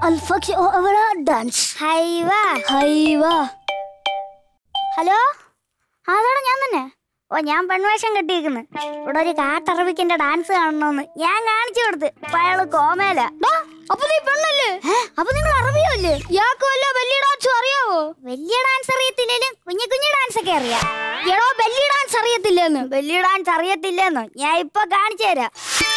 അൽഫക്സ് dance ഹൈവ ഹൈവ hello അതോടെ ഞാൻ തന്നെ ഓ ഞാൻ പെൺവേഷം കെട്ടിയിരിക്കുന്നു ഇവിടെ ഒരു കാട്ടറബിക്കിന്റെ ഡാൻസ് കാണണമെന്ന് ഞാൻ കാണിച്ചു കൊടുത്ത് അപ്പൊ അയാള് കോമേല അപ്പൊ നീ പെണ്ണല്ലേ അപ്പൊ നിങ്ങൾ അറബിയോ അല്ലേ ഇയാൾക്ക് വല്ല വലിയ ഡാൻസും അറിയാവോ വലിയ ഡാൻസ് അറിയത്തില്ലേലും കുഞ്ഞു കുഞ്ഞു ഡാൻസ് ഒക്കെ അറിയാം എടോ വലിയ ഡാൻസ് അറിയത്തില്ലെന്ന് വലിയ ഡാൻസ് അറിയത്തില്ലെന്നോ ഞാൻ ഇപ്പൊ കാണിച്ചു തരാം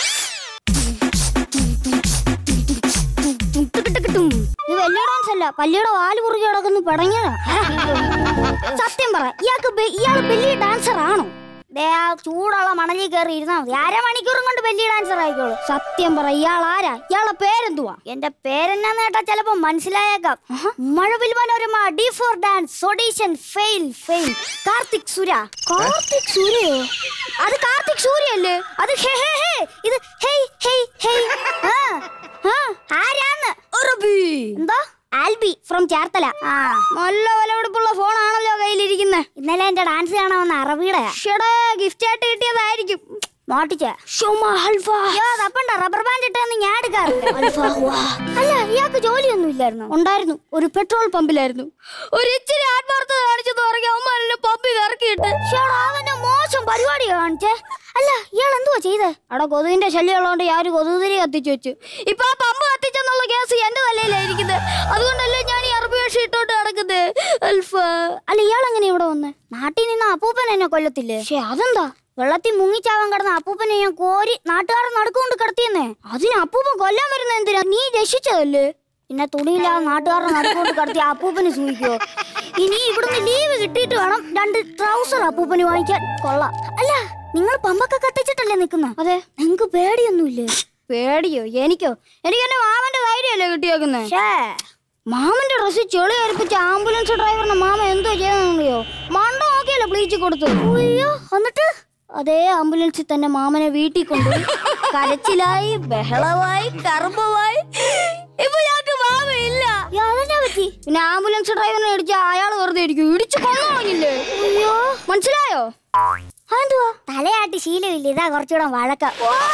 ഇത് വലിയ ഡാൻസ് അല്ല പല്ലിയുടെ വാല് കുറുകി കിടക്കുന്നു പടങ്ങിയതാ സത്യം പറ ഇയാൾക്ക് ബെ- ഇയാള് വലിയ ഡാൻസർ ആണോ ദേ ആ ചൂടുള്ള മണലിൽ കയറി ഇരുന്നാ മതി അരമണിക്കൂറും കൊണ്ട് വലിയ ഡാൻസർ ആയിക്കോളൂ സത്യം പറ ഇയാൾ ആരാ ഇയാളെ പേരെന്തുവാ എന്റെ പേരെന്നാന്ന് കേട്ടാ ചിലപ്പോ മനസ്സിലായേക്കാം Mazhavil Manorama D four dance audition fail fail Karthik Sura Karthik സൂര്യയോ അത് കാർത്തിക് സൂര്യല്ലേ അത് ഹേ ഹേ ഹേ ഇത് ഹേയ് ഹേയ് ഹേയ് ആ, ആ, ആരാന്ന് എന്താ ആൽബി ഫ്രം ചേർത്തല ആ നല്ല വിലപിടിപ്പുള്ള ഫോണാണല്ലോ കയ്യിലിരിക്കുന്നത് ഇന്നലെ എന്റെ ഡാൻസ് കാണാമെന്ന് അറബിയുടെ ഷടാ ഗിഫ്റ്റ് ആയിട്ട് കിട്ടിയതായിരിക്കും മോട്ടിച്ച ഷോമ ഹൽവ അയ്യോ തപ്പണ്ട റബ്ബർ ബാൻഡ് ഇട്ടെന്ന് ഞാൻ എടുക്കാറില്ല അല്ല ഇയാൾക്ക് ജോലിയൊന്നും ഇല്ലായിരുന്നു ഉണ്ടായിരുന്നു ഒരു പെട്രോൾ പമ്പിലായിരുന്നു ഒരു ഇച്ചിരി ആത്മാർത്ഥത കാണിച്ചെന്ന് പറഞ്ഞ അമ്മ പമ്പിൽ ഇറക്കിയിട്ട് അവന്റെ മോശം പരിപാടി കാണിച്ചേ അല്ല ഇയാൾ എന്തുവാ ചെയ്തേ അവിടെ കൊതുകിന്റെ ശല്യം ഉള്ളതുകൊണ്ട് ഞാൻ ഒരു കൊതുകുതിരി കത്തിച്ചു വെച്ചു ഇപ്പൊ ആ പമ്പ് കത്തിച്ചെന്നുള്ള കേസ് എന്റെ തലയിലായിരിക്കുന്നത് അതുകൊണ്ടല്ലേ ഞാൻ ഈ അറബി വേഷം ഇട്ടോണ്ട് നടക്കുന്നത് അൽഫ അല്ല ഇയാൾ എങ്ങനെ ഇവിടെ വന്ന് നാട്ടിൽ നിന്ന് അപ്പൂപ്പൻ എന്നെ കൊല്ലത്തില്ലേ പക്ഷേ അതെന്താ വെള്ളത്തിൽ മുങ്ങിച്ചാവാൻ കിടന്ന അപ്പൂപ്പനെ ഞാൻ കോരി നാട്ടുകാരൻ നടുക്കൊണ്ട് കിടത്തിയെന്നേ അതിന് അപ്പൂപ്പൻ കൊല്ലാൻ വരുന്ന എന്തിനാ നീ രക്ഷിച്ചതല്ലേ പിന്നെ തുണിയില്ലാതെ നാട്ടുകാരൻ നടുക്കൊണ്ട് കിടത്തി അപ്പൂപ്പന് സൂഹിക്കോ ഇനി ഇവിടുന്ന് ലീവ് കിട്ടിയിട്ട് വേണം രണ്ട് ട്രൗസർ അപ്പൂപ്പന് വാങ്ങിക്കാൻ കൊള്ളാം അല്ല നിങ്ങൾ പമ്പൊക്കെ കത്തിച്ചിട്ടല്ലേ നിക്കുന്ന അതെ നിങ്ങക്ക് പേടിയൊന്നുമില്ലേ പേടിയോ എനിക്കോ എനിക്ക് എന്റെ മാമന്റെ ധൈര്യമല്ലേ കിട്ടിയേക്കുന്നേ ഷേ മാമന്റെ ഡ്രസ് ചെളി അരിപ്പിച്ച ആംബുലൻസ് ഡ്രൈവറിന് മാമ എന്തോ ചെയ്തെന്നറിയോ മണ്ട നോക്കിയല്ലോ ബ്ലീച്ച് കൊടുത്തു അയ്യോ എന്നിട്ട് അതേ ആംബുലൻസിൽ തന്നെ മാമനെ വീട്ടിൽ കൊണ്ടുപോയി കരച്ചിലായി ബഹളമായി കറുമ്പമായി ഇപ്പൊ ഞങ്ങക്ക് മാമയില്ല അതെന്നാ പറ്റി പിന്നെ ആംബുലൻസ് ഡ്രൈവറിനെ ഇടിച്ച അയാൾ വെറുതെ ഇരിക്കും ഇടിച്ചു കൊന്നോളഞ്ഞില്ലേ അയ്യോ മനസ്സിലായോ അതെന്തുവാ തലയാട്ടി ശീലമില്ല ഇതാ കുറച്ചുകൂടെ വഴക്കം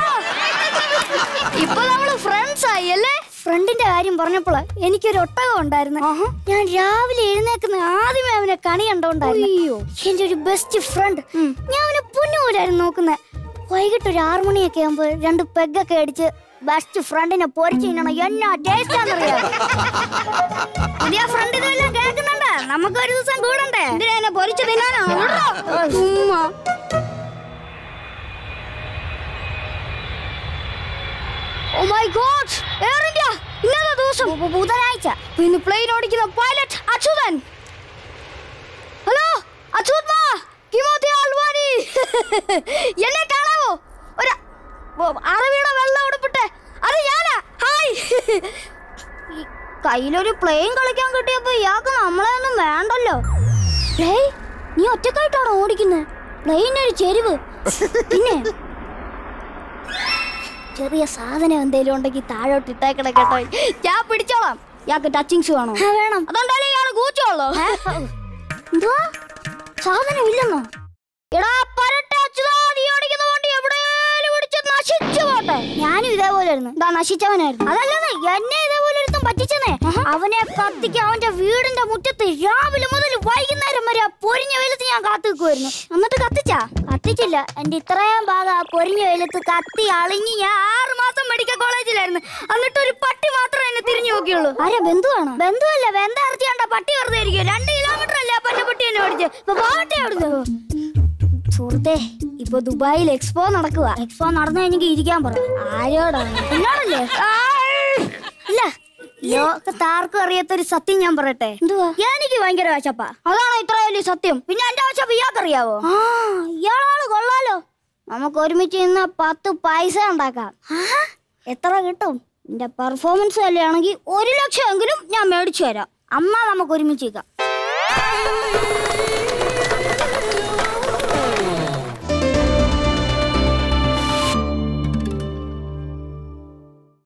ഇപ്പൊ നമ്മള് ഫ്രണ്ട്സ് ആയി അല്ലേ ഫ്രണ്ടിന്റെ കാര്യം പറഞ്ഞപ്പോൾ എനിക്കൊരു ഒട്ടകം ഉണ്ടായിരുന്നു ഞാൻ രാവിലെ എഴുന്നേക്കുന്ന ആദ്യമേ അവനെ കണി കണ്ടോണ്ടായിരുന്നു അയ്യോ എന്റെ ഒരു ബെസ്റ്റ് ഫ്രണ്ട് ഞാൻ അവനെ പൊന്നുപോലായിരുന്നു നോക്കുന്നത് വൈകിട്ട് ഒരു ആറു മണിയൊക്കെ ആകുമ്പോ രണ്ട് പെഗൊക്കെ അടിച്ച് ബെസ്റ്റ് ഫ്രണ്ടിനെ പൊരിച്ചു തിന്നണം എന്നാ ടേസ്റ്റാന്നറിയാം പുതിയ ഫ്രണ്ട് ഇതെല്ലാം കേൾക്കുന്നുണ്ട് നമുക്ക് ഒരു ദിവസം കൂടണ്ടേ എന്തിനാ എന്നെ പൊരിച്ചു തിന്നാനാ ചുമ്മാ oh my god air India ഇന്നത്തെ ദിവസം ബു- ബുധനാഴ്ച ഇന്ന് പ്ലെയിൻ ഓടിക്കുന്ന പൈലറ്റ് അച്യുതൻ ഹലോ അച്യുത് മാ കിമോത്തി അൽവാനി എന്നെ കാണാവോ ഒരു ഓ, അറബിയുടെ വെള്ളം ഉടുപ്പിട്ട് അത് ഞാനാ ഹായ് ഈ കയ്യിലൊരു പ്ലെയിൻ കളിക്കാൻ കിട്ടിയപ്പോ ഇയാൾക്ക് നമ്മളെ ഒന്നും വേണ്ടല്ലോ പ്ലെയിൻ നീ ഒറ്റക്കായിട്ടാണോ ഓടിക്കുന്നത് പ്ലെയിനൊരു ചെരിവ് പിന്നെ ചെറിയ സാധനം എന്തേലും ഉണ്ടെങ്കിൽ താഴോട്ട് ഇട്ടേക്കണ കേട്ടോ ഞാൻ പിടിച്ചോളാം ഇയാൾക്ക് ടച്ചിങ്സ് വേണോ ആ, വേണം അതുകൊണ്ടല്ലേ ഇയാള് കൂച്ചോളൂ എന്തുവാ സാധനം ഇല്ലെന്നോ എടാ പരട്ടെ അച്യുതാ നീ ഓടിക്കുന്ന വണ്ടി എവിടെയും പിടിച്ച് നശിച്ചു പോട്ടെ ഞാനും ഇതേപോലെ ആയിരുന്നു ഇതാ നശിച്ചവനായിരുന്നു അതല്ലെന്ന് എന്നെ ഇതേപോലെ ഒരുത്തൻ പറ്റിച്ചെന്നേ അവനെ കത്തിക്ക് അവന്റെ വീടിന്റെ മുറ്റത്ത് രാവിലെ മുതൽ വൈകുന്നേരം വരെ ആ പൊരിഞ്ഞ വെയിലത്ത് ഞാൻ കാത്തു നിൽക്കുമായിരുന്നു എന്നിട്ട് കത്തിച്ചാ കത്തിച്ചില്ല എന്റെ ഇത്രയും ഭാഗം ആ പൊരിഞ്ഞ വെയിലത്ത് കത്തി അളിഞ്ഞ് ഞാൻ ആറ് മാസം മെഡിക്കൽ കോളേജിലായിരുന്നു എന്നിട്ട് ഒരു പട്ടി മാത്രമേ എന്നെ തിരിഞ്ഞു നോക്കിയുള്ളൂ ആരാ ബന്ധുവാണോ ബന്ധുവല്ല ബന്ധ ഇറച്ചി കണ്ട പട്ടി വെറുതെ ഇരിക്കും രണ്ട് കിലോമീറ്റർ അല്ലേ ആ പന്ന പട്ടി എന്നെ ഓടിച്ച് ഇപ്പൊ പോകട്ടെ അവിടുന്ന് സുഹൃത്തെ ഇപ്പൊ ദുബായിൽ എക്സ്പോ നടക്കുക എക്സ്പോ നടന്നു എനിക്ക് ഇരിക്കാൻ പറ ആരോടാണ് എന്നോടല്ലേ ഇല്ല ലോകത്താർക്കും അറിയാത്തൊരു സത്യം ഞാൻ പറയട്ടെ എന്തുവാ എനിക്ക് ഭയങ്കര വിശപ്പാ അതാണോ ഇത്ര വലിയ സത്യം പിന്നെ എന്റെ വിശപ്പ് ഇയാൾക്കറിയാവോ ആ ഇയാളാണ് കൊള്ളാലോ നമുക്ക് ഒരുമിച്ച് ഇന്ന് പത്ത് പൈസ ഉണ്ടാക്കാം എത്ര കിട്ടും എന്റെ പെർഫോമൻസ് വല്ലയാണെങ്കിൽ ഒരു ലക്ഷം എങ്കിലും ഞാൻ മേടിച്ചു തരാം അമ്മ നമുക്ക് ഒരുമിച്ച് നിൽക്കാം